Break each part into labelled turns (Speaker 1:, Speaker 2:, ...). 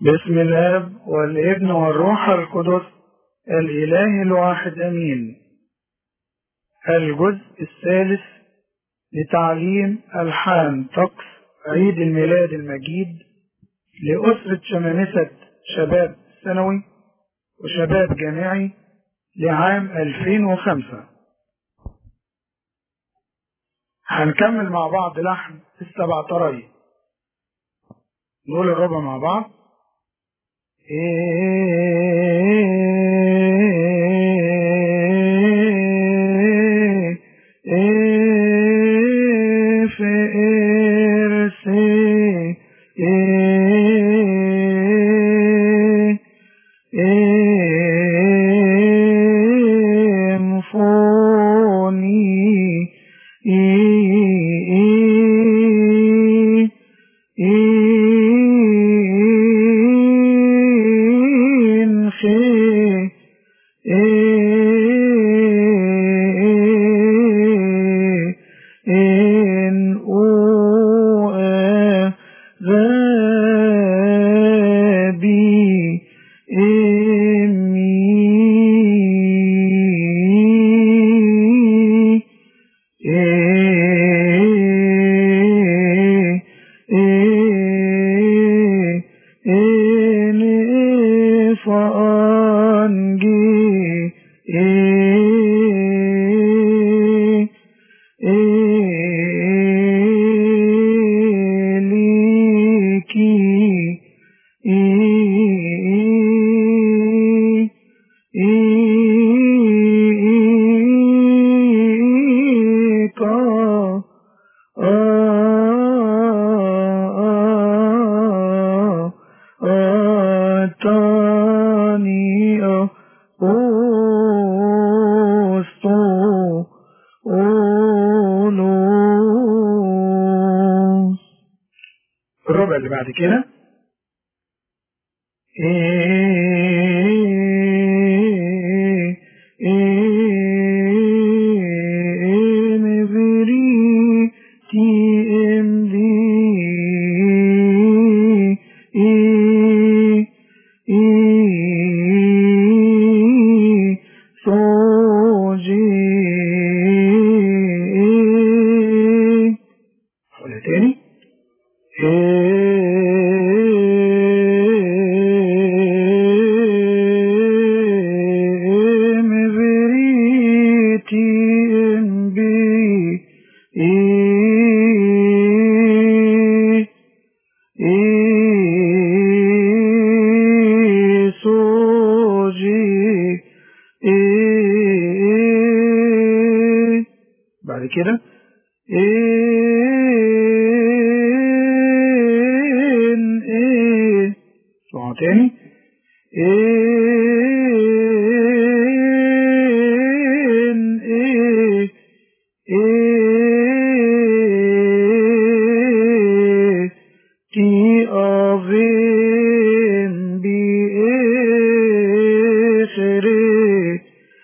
Speaker 1: بسم الاب والابن والروح القدس الاله الواحد امين الجزء الثالث لتعليم الحان طقس عيد الميلاد المجيد لأسرة شمامسة شباب ثانوي وشباب جامعي لعام 2005 هنكمل مع بعض لحن السبع طرايق نقول الربع مع بعض إيه إيه في إرسي إيه إيه مفوني إيه إيه خي إيه إن أو غابي إمي إيه إيه إيه فأنجي إيه إيه ليكي إيه إيه كا أتاني أوستو أولوس الربع اللي بعد كده إيه إيه مفري تي ام بي إيه إيه صوجي إيه ولا تاني بعد كده إن إيه اسمعوا تاني إن إيه إيه تي أفين بي إخري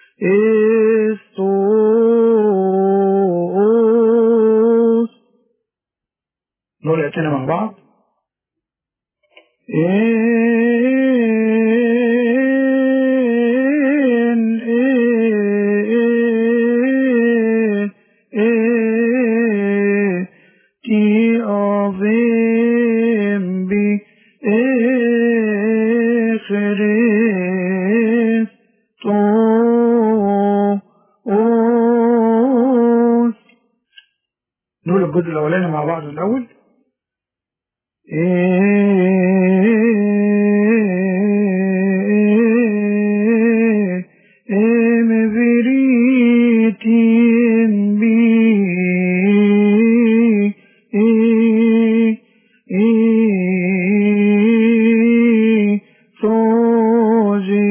Speaker 1: إستوس نقول تاني مع بعض إن إيه إيه تي أفين بي إخريس توس نقول الجزء الأولاني مع بعض الأول إيه إيه مفريتين بي إيه إيه صوجي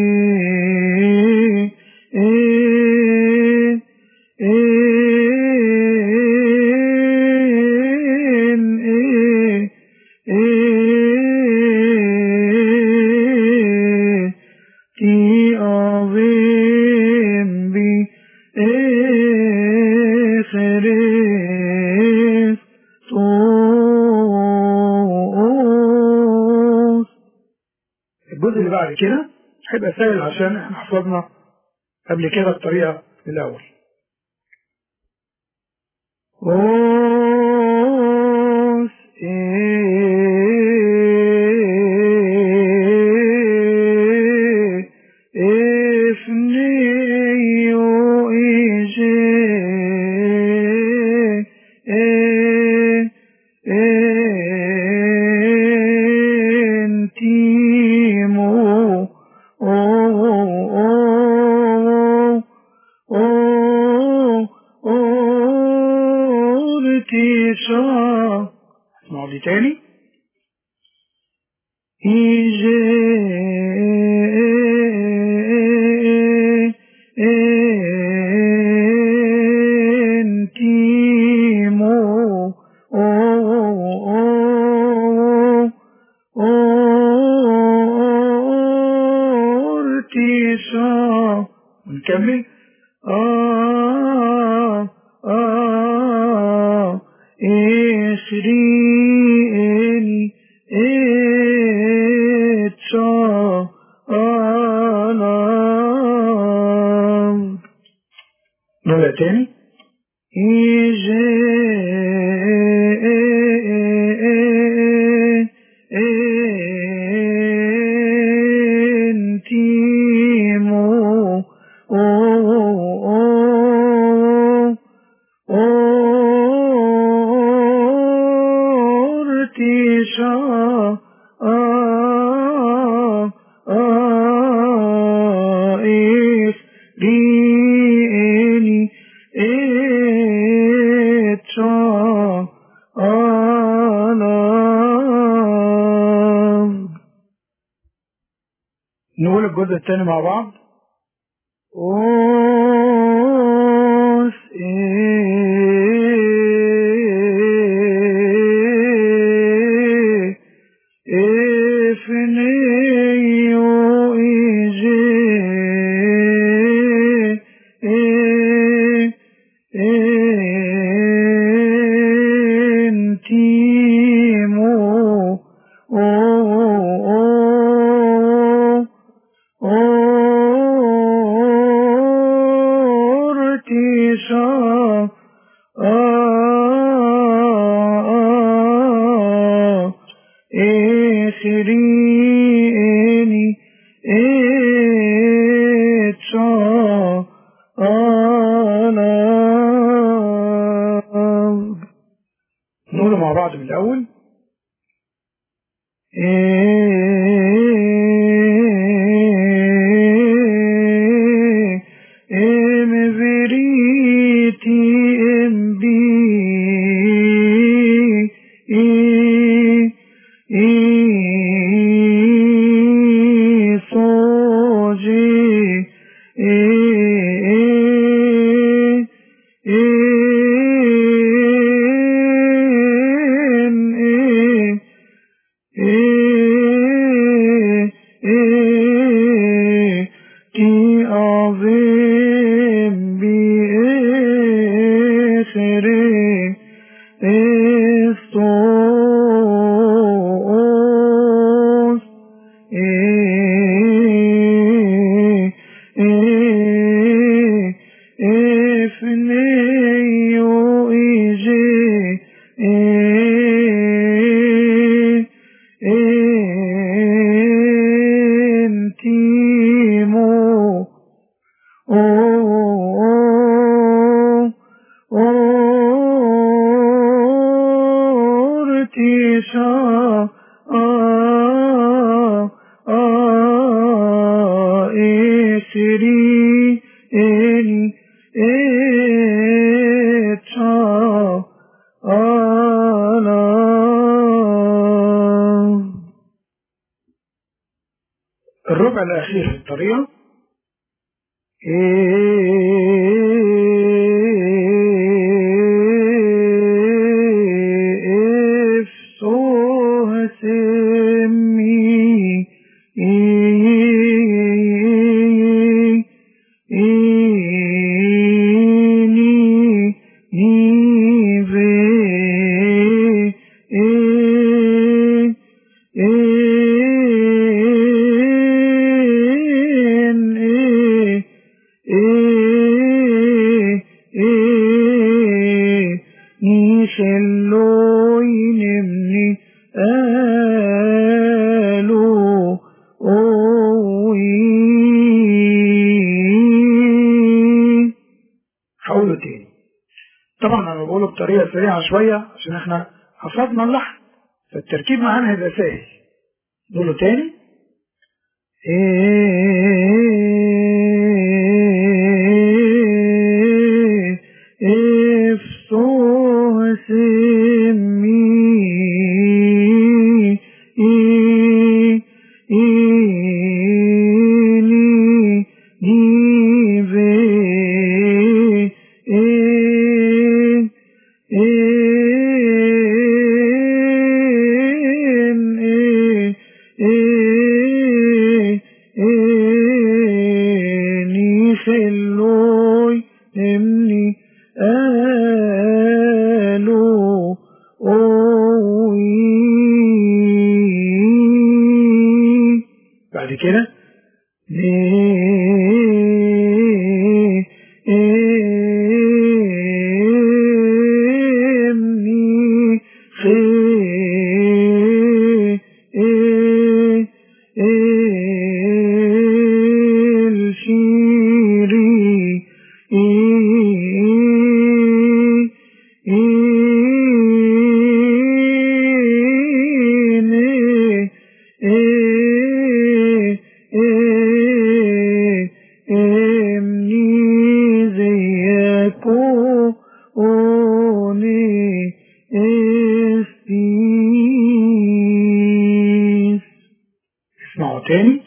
Speaker 1: إيه إيه الجزء اللي بعد كده هيبقى سهل عشان احنا حفظنا قبل كده الطريقة الأول
Speaker 2: Os e efneo ije e entimo o o o ortisha
Speaker 1: اسمعوا دي تاني
Speaker 2: ije entimo o o o ortisha
Speaker 1: ونكمل
Speaker 2: آه آه إسرائيل إتشا أنا
Speaker 1: نقولها تاني
Speaker 2: Intimo, oh, oh, ortisha, ah, ah, if, rieni, etcha, alam.
Speaker 1: نقول الجزء التاني مع بعض
Speaker 2: Os e efneo ije e entimo o o ortisha ah esrieni etcha alam
Speaker 1: نقوله مع بعض من الأول
Speaker 2: Em veriti em bi i i soji e e en e ti avem bi esere estos e e efneo ije e entimo o o ortisha ah ah esri eni etcha alam
Speaker 1: الربع الأخير في الطريقة
Speaker 2: if so semi ni ve
Speaker 1: بطريقة سريعة شوية عشان احنا حفظنا اللحن فالتركيب معانا هيبقى سهل نقوله تاني بعد كده اسمعوا تاني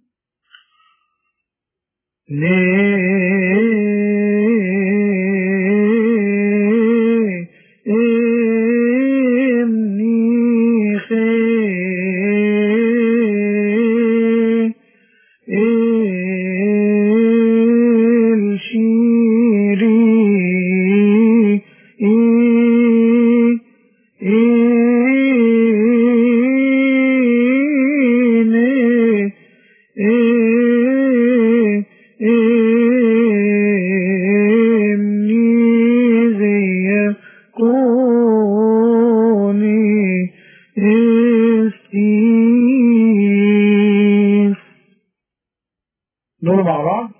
Speaker 1: نقول مع بعض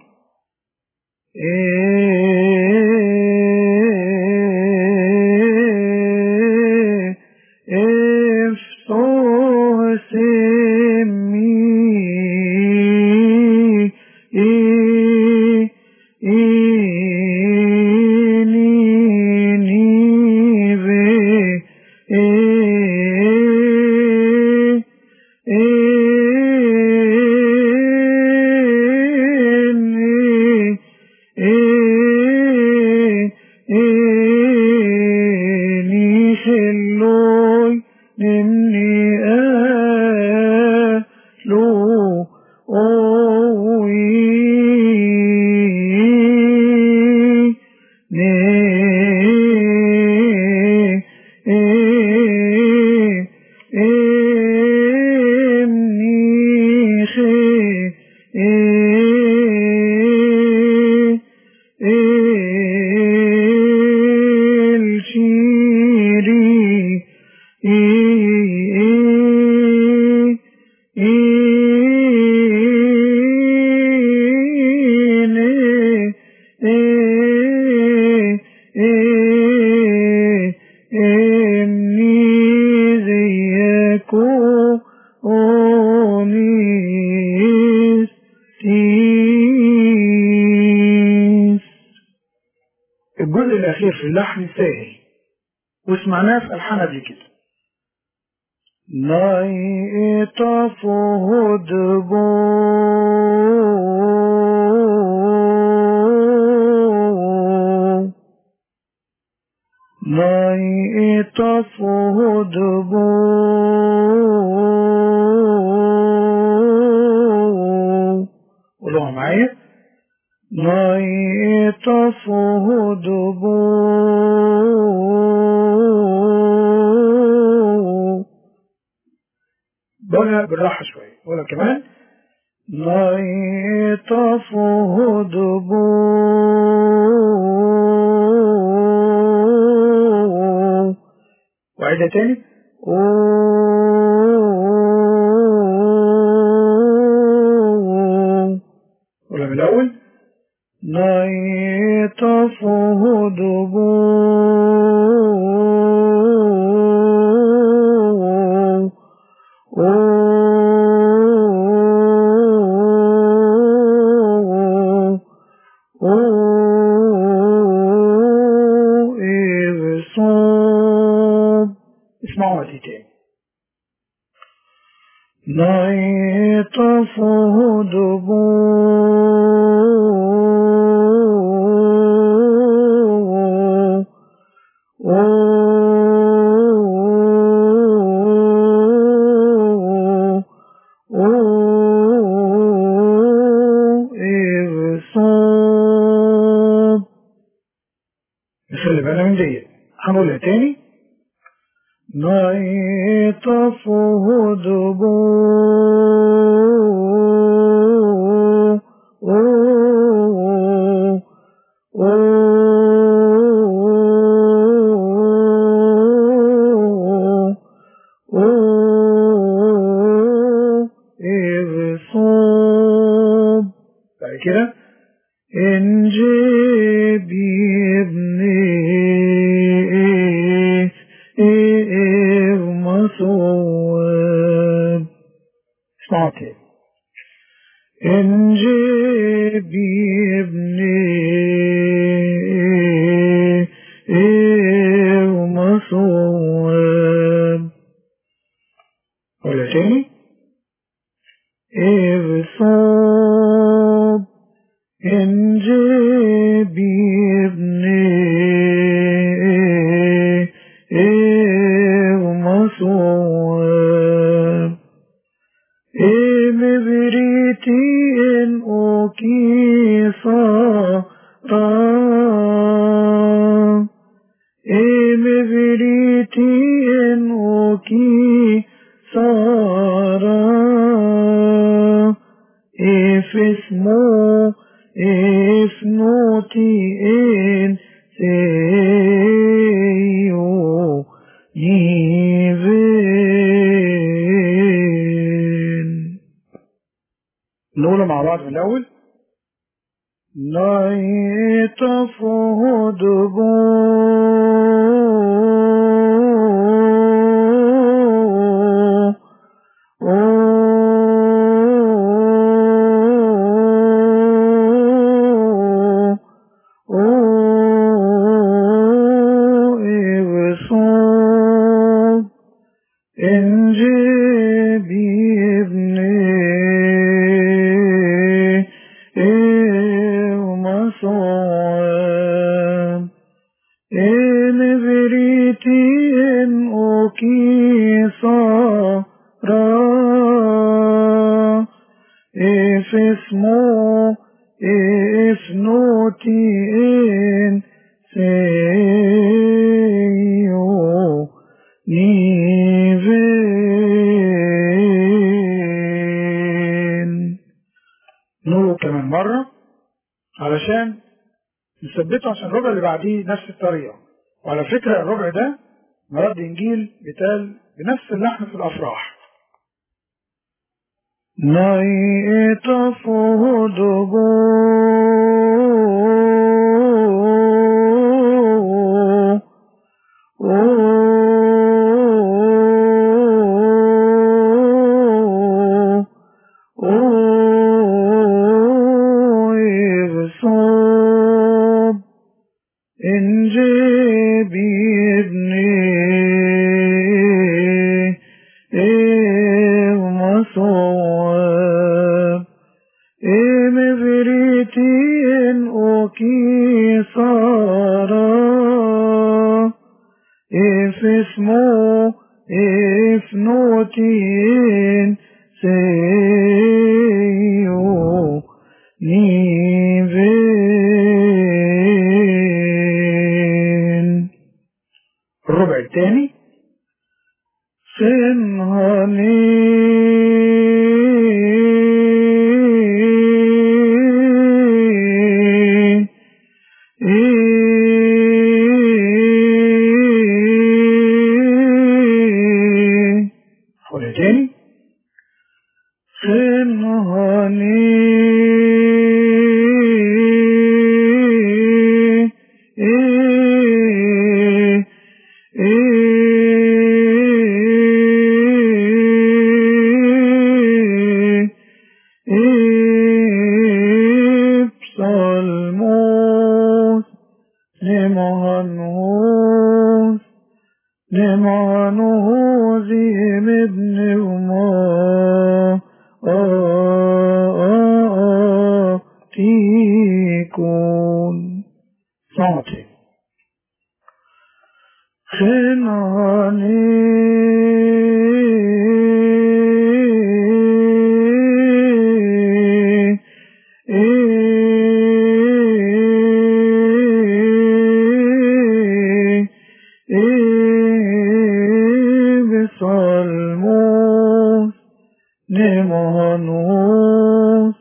Speaker 1: الجزء الأخير في اللحن سهل وسمعناه في ألحان قبل كده
Speaker 2: Nej etafod bo Nej etafod bo
Speaker 1: قولوها معايا
Speaker 2: Nej etafod bo
Speaker 1: بقولها بالراحة شوية قولها كمان
Speaker 2: Nej etafod bo
Speaker 1: وعيدها تاني قولها من الأول
Speaker 2: نيطفه دبو إرصاد
Speaker 1: اسمعوا دي تاني
Speaker 2: نيطفه دبو إرصاد
Speaker 1: خلي بالنا من دي هنقولها تاني
Speaker 2: نيطفه دبو إرصاد
Speaker 1: بعد كده
Speaker 2: إن جيبي ابني مصوب
Speaker 1: اسمعوا تاني
Speaker 2: إن جيبي ابني مصوب
Speaker 1: قولها تاني
Speaker 2: إرصاد إن جيبي ابني مصوب إم بريتي إن أوكي صارا إم بريتي إن أوكي صارا if اسمه if نوتي إن سيو يفين
Speaker 1: نقولها مع بعض من الأول
Speaker 2: نيطفه دبو إرصاد إن جيبي ابني مصوب إن بريتي إن أوكي صارا if اسمه if نوتي إن سيو نيفين
Speaker 1: نقوله كمان مرة علشان نثبته عشان الربع اللي بعديه نفس الطريقة وعلى فكرة الربع ده مراد إنجيل بيتقال بنفس اللحن في الأفراح
Speaker 2: نيطفه دبو إرصاد إن جيبي ابني مصوب إم بريتي إن أوكي صارا إف اسمه إف نوتين سيو نيفين
Speaker 1: الربع الثاني
Speaker 2: سنهني
Speaker 1: قولها تاني
Speaker 2: نمانه زيم ابن وما تيكون
Speaker 1: صوتي
Speaker 2: خناني بصلموس نمانوس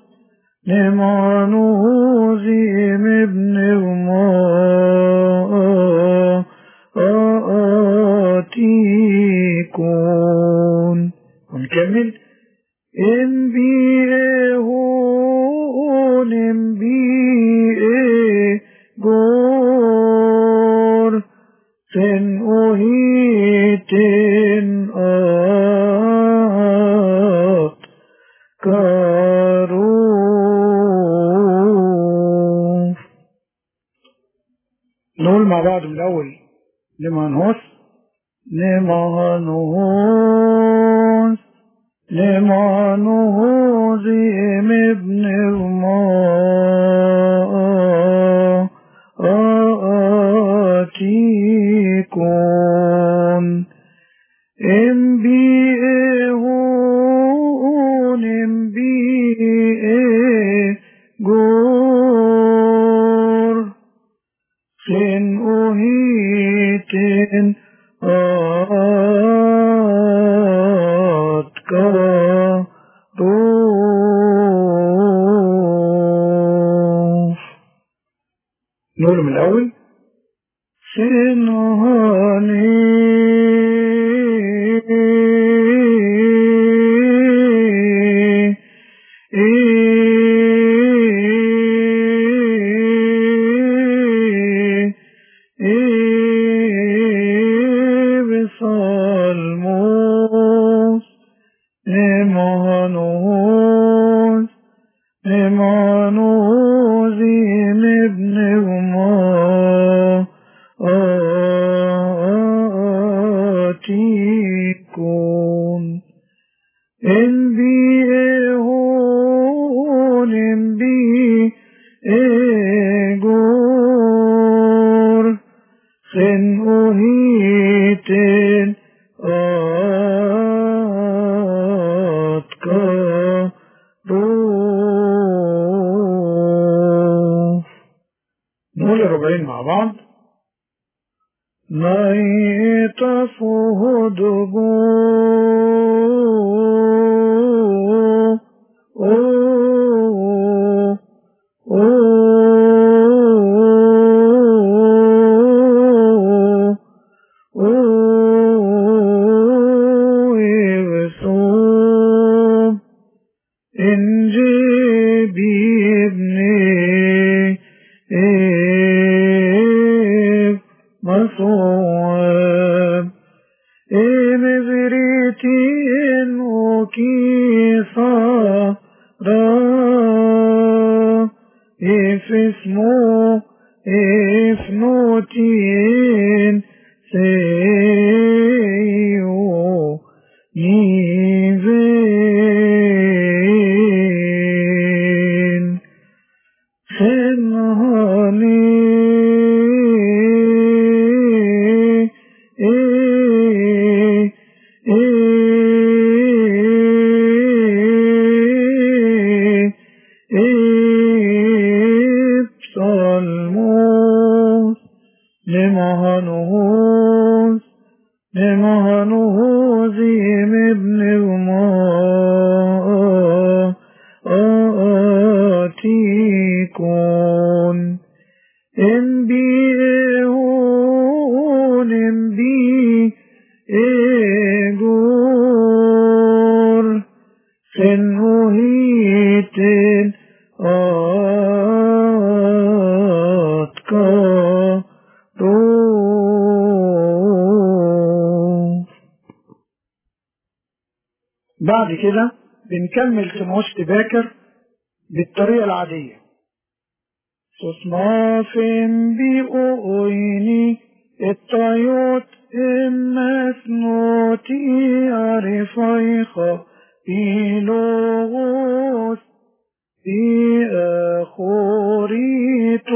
Speaker 2: نمانوس زيم ابن وما تيكون
Speaker 1: ونكمل
Speaker 2: انبيه انبيه جور سن اوهيتن آت كاروف
Speaker 1: نقول مع بعض من الأول لمنهوس
Speaker 2: نمانوس نمانوس زيم ابن الماء آتيكون انبئهون انبئه جور sin ohiten at karof
Speaker 1: نقول من الأول
Speaker 2: سنهاني بصالموس نمانوس نمانوس زين ابن وما آتيكون انبئهون انبئه جور سن ohiten at karof
Speaker 1: نقول الربعين مع بعض
Speaker 2: نيت فهدبو إن جبي ابني إيه مصوب إيه مزريتين وكيصا را إيه اسمه إيه فنوتين سيو نيفين خنهاني إيه إيه إيه بصلموس لمهنوس لمهنوس زيم ابن وما آتيكون انبئهون انبئه جور سن ohiten at karof
Speaker 1: بعد كده بنكمل تموشت باكر بالطريقة العادية
Speaker 2: سوسمافن بأويني الطيوت Emmasnoti arifaicha ilogos i achorit